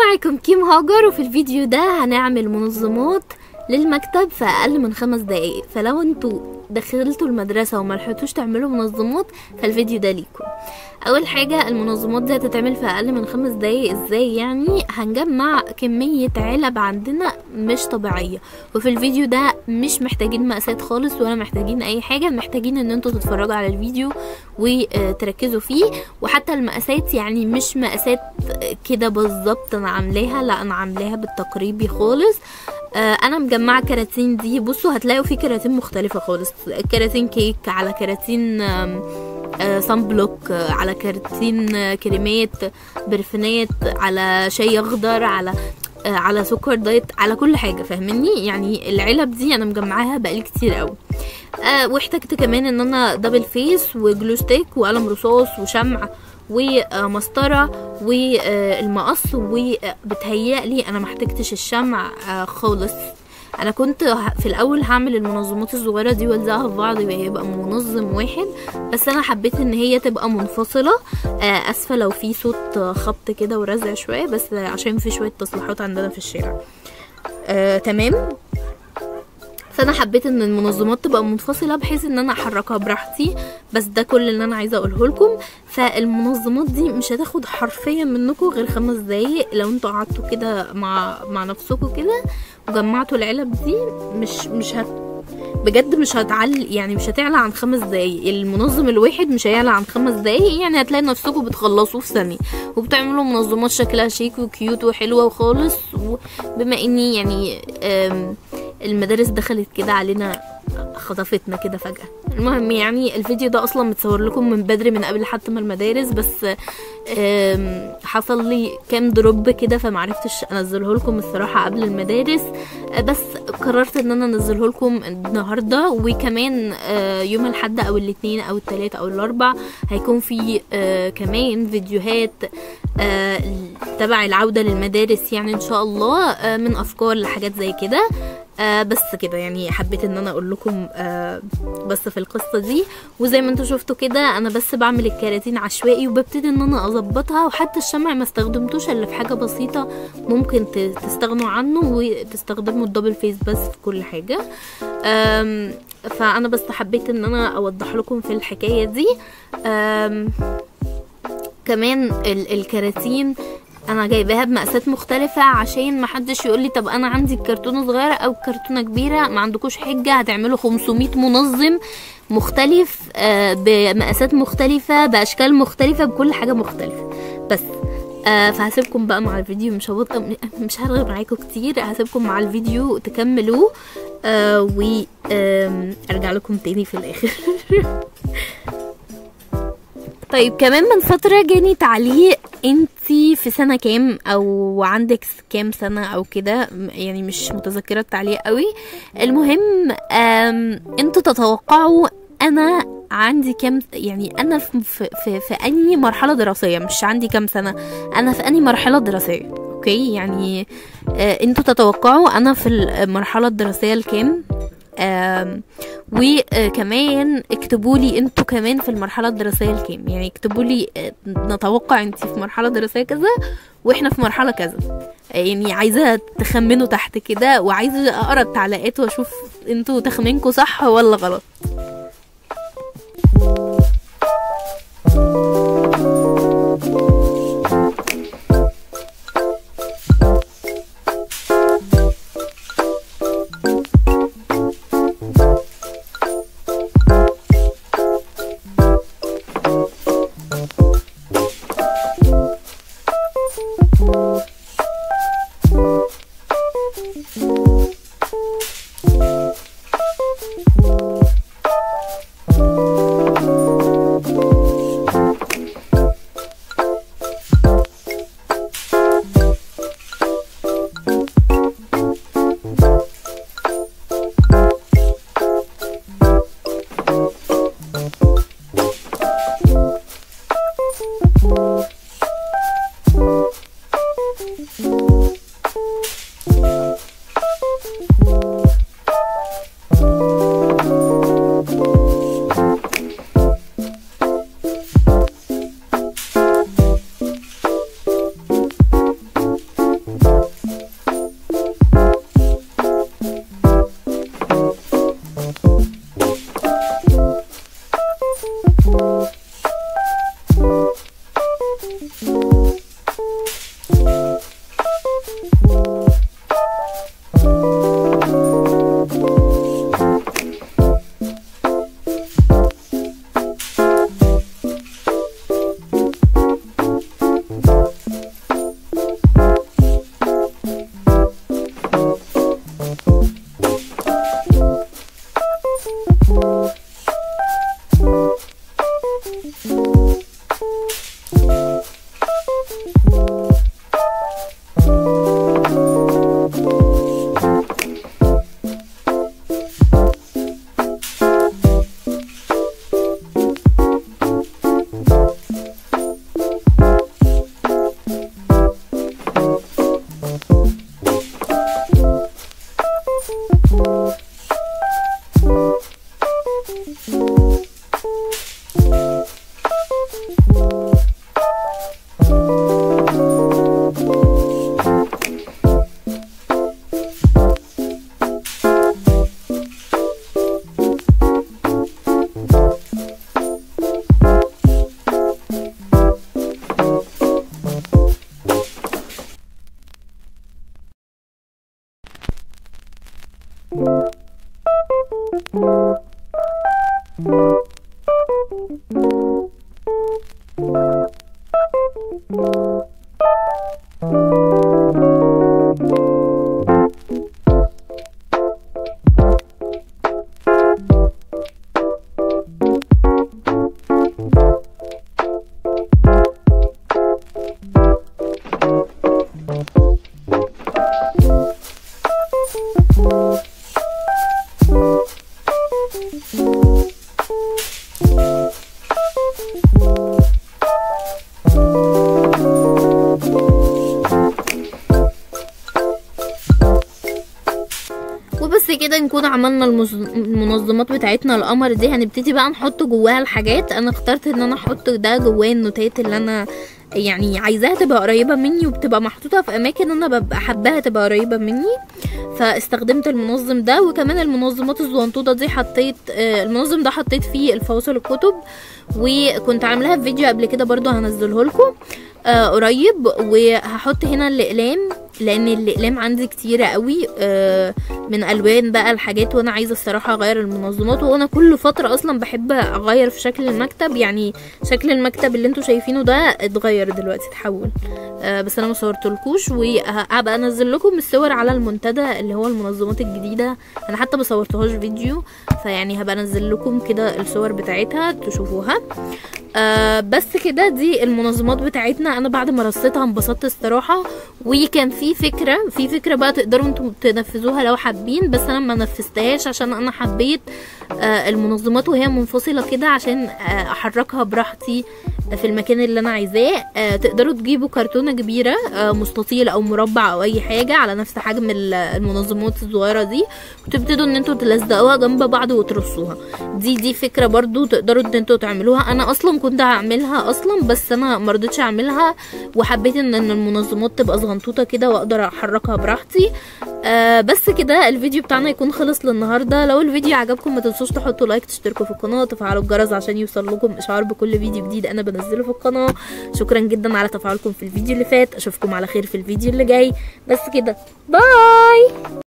معاكم كيم هاجر وفي الفيديو ده هنعمل منظمات للمكتب في اقل من خمس دقايق فلو انتوا دخلتوا المدرسة وما لحقتوش تعملوا منظمات فالفيديو ده ليكم اول حاجة المنظمات دي هتتعمل في اقل من خمس دقايق ازاي يعني هنجمع كمية علب عندنا مش طبيعية وفي الفيديو ده مش محتاجين مقاسات خالص ولا محتاجين اي حاجة محتاجين ان انتوا تتفرجوا على الفيديو وتركزوا فيه وحتى المقاسات يعني مش مقاسات كده بالظبط انا عاملاها لا انا عاملاها بالتقريبي خالص آه انا مجمعه كراتين دي بصوا هتلاقوا في كراتين مختلفه خالص كراتين كيك على كراتين آه صن بلوك آه على كراتين آه كريمات برفانات على شاي اخضر على آه على سكر دايت على كل حاجه فاهمني يعني العلب دي انا مجمعاها بقالي كتير قوي آه واحتجت كمان ان انا دبل فيس وجلو ستيك وقلم رصاص وشمع ومسطرة والمقص وبتهيألي انا محتاجتش الشمع خالص انا كنت في الاول هعمل المنظمات الصغيره دي والزقها في بعض يبقى منظم واحد بس انا حبيت ان هي تبقى منفصله اسفه لو في صوت خبط كده ورزع شويه بس عشان في شويه تصليحات عندنا في الشارع آه، تمام فانا حبيت ان المنظمات تبقى منفصله بحيث ان انا احركها براحتي بس ده كل اللي انا عايزه اقوله لكم فالمنظمات دي مش هتاخد حرفيا منكم غير خمس دقايق لو انتوا قعدتوا كده مع مع نفسكم كده وجمعتوا العلب دي مش مش هت بجد مش هتعلي يعني مش هتعلى عن خمس دقايق المنظم الواحد مش هيعلى عن خمس دقايق يعني هتلاقي نفسكم بتخلصوه في ثانيه وبتعملوا منظمات شكلها شيك وكيوت وحلوه وخالص وبما اني يعني المدارس دخلت كده علينا خطفتنا كده فجأة المهم يعني الفيديو ده اصلا متصور لكم من بدري من قبل حتى ما المدارس بس حصل لي كام دروب كده فمعرفتش انزله لكم الصراحة قبل المدارس بس قررت ان انا انزله لكم النهاردة وكمان يوم الاحد او الاثنين او الثلاث او الاربع هيكون في كمان فيديوهات تبع العودة للمدارس يعني ان شاء الله من افكار لحاجات زي كده آه بس كده يعني حبيت ان انا اقول لكم آه بس في القصه دي وزي ما انتم شفتوا كده انا بس بعمل الكراتين عشوائي وببتدي ان انا اظبطها وحتى الشمع ما استخدمتوش الا في حاجه بسيطه ممكن تستغنوا عنه وتستخدموا الدبل فيس بس في كل حاجه فانا بس حبيت ان انا اوضح لكم في الحكايه دي كمان الكراتين انا جايباها بمقاسات مختلفة عشان محدش يقول لي طب انا عندي كرتونة صغيرة او كرتونة كبيرة ما عندكوش حجة هتعملوا 500 منظم مختلف بمقاسات مختلفة باشكال مختلفة بكل حاجة مختلفة بس آه فهسيبكم بقى مع الفيديو مش هبط مش هرغب معاكم كتير هسيبكم مع الفيديو تكملوه آه وارجع لكم تاني في الاخر طيب كمان من فترة جاني تعليق انتي في سنة كام او عندك كام سنة او كده يعني مش متذكرة التعليق قوي المهم انتوا تتوقعوا انا عندي كام يعني انا في في في, في اني مرحله دراسيه مش عندي كام سنه انا في اني مرحله دراسيه اوكي يعني آه انتوا تتوقعوا انا في المرحله الدراسيه الكام آه وكمان اكتبوا لي انتوا كمان في المرحله الدراسيه الكام يعني اكتبوا لي آه نتوقع انت في مرحله دراسيه كذا واحنا في مرحله كذا يعني عايزه تخمنوا تحت كده وعايزه اقرا التعليقات واشوف انتوا تخمينكم صح ولا غلط وبس كده نكون عملنا المز- المنظمات بتاعتنا القمر دي هنبتدي بقى نحط جواها الحاجات انا اخترت ان انا احط ده جواه النوتات اللي انا يعني عايزاها تبقى قريبه مني وبتبقى محطوطه في اماكن انا ببقى حباها تبقى قريبه مني فاستخدمت المنظم ده وكمان المنظمات الزونطوطه دي حطيت آه، المنظم ده حطيت فيه الفواصل الكتب وكنت عاملاها في فيديو قبل كده برضو هنزله لكم آه قريب وهحط هنا الاقلام لان الاقلام عندي كتيره قوي آه من الوان بقى الحاجات وانا عايزه الصراحه اغير المنظمات وانا كل فتره اصلا بحب اغير في شكل المكتب يعني شكل المكتب اللي انتوا شايفينه ده اتغير دلوقتي اتحول آه بس انا ما صورتلكوش وهبقى انزل لكم الصور على المنتدى اللي هو المنظمات الجديده انا حتى ما صورتهاش فيديو فيعني هبقى انزل لكم كده الصور بتاعتها تشوفوها آه بس كده دي المنظمات بتاعتنا انا بعد ما رصيتها انبسطت الصراحه وكان في فكره في فكره بقى تقدروا انتم تنفذوها لو حابين بس انا ما نفذتهاش عشان انا حبيت آه المنظمات وهي منفصله كده عشان آه احركها براحتي في المكان اللي انا عايزاه آه تقدروا تجيبوا كرتونه كبيره آه مستطيل او مربع او اي حاجه على نفس حجم ال- المنظمات الصغيره دي وتبتدوا ان انتوا تلزقوها جنب بعض وترصوها دي دي فكره برضو تقدروا ان انتوا تعملوها انا اصلا كنت هعملها اصلا بس انا مرضتش اعملها وحبيت ان إن المنظمات تبقى صغنطوطه كده واقدر احركها براحتي آه بس كده الفيديو بتاعنا يكون خلص للنهارده لو الفيديو عجبكم ما تنسوش تحطوا لايك تشتركوا في القناه وتفعلوا الجرس عشان يوصل لكم اشعار بكل فيديو جديد انا بنزله في القناه شكرا جدا على تفاعلكم في الفيديو اللي فات اشوفكم على خير في الفيديو اللي جاي بس كده باي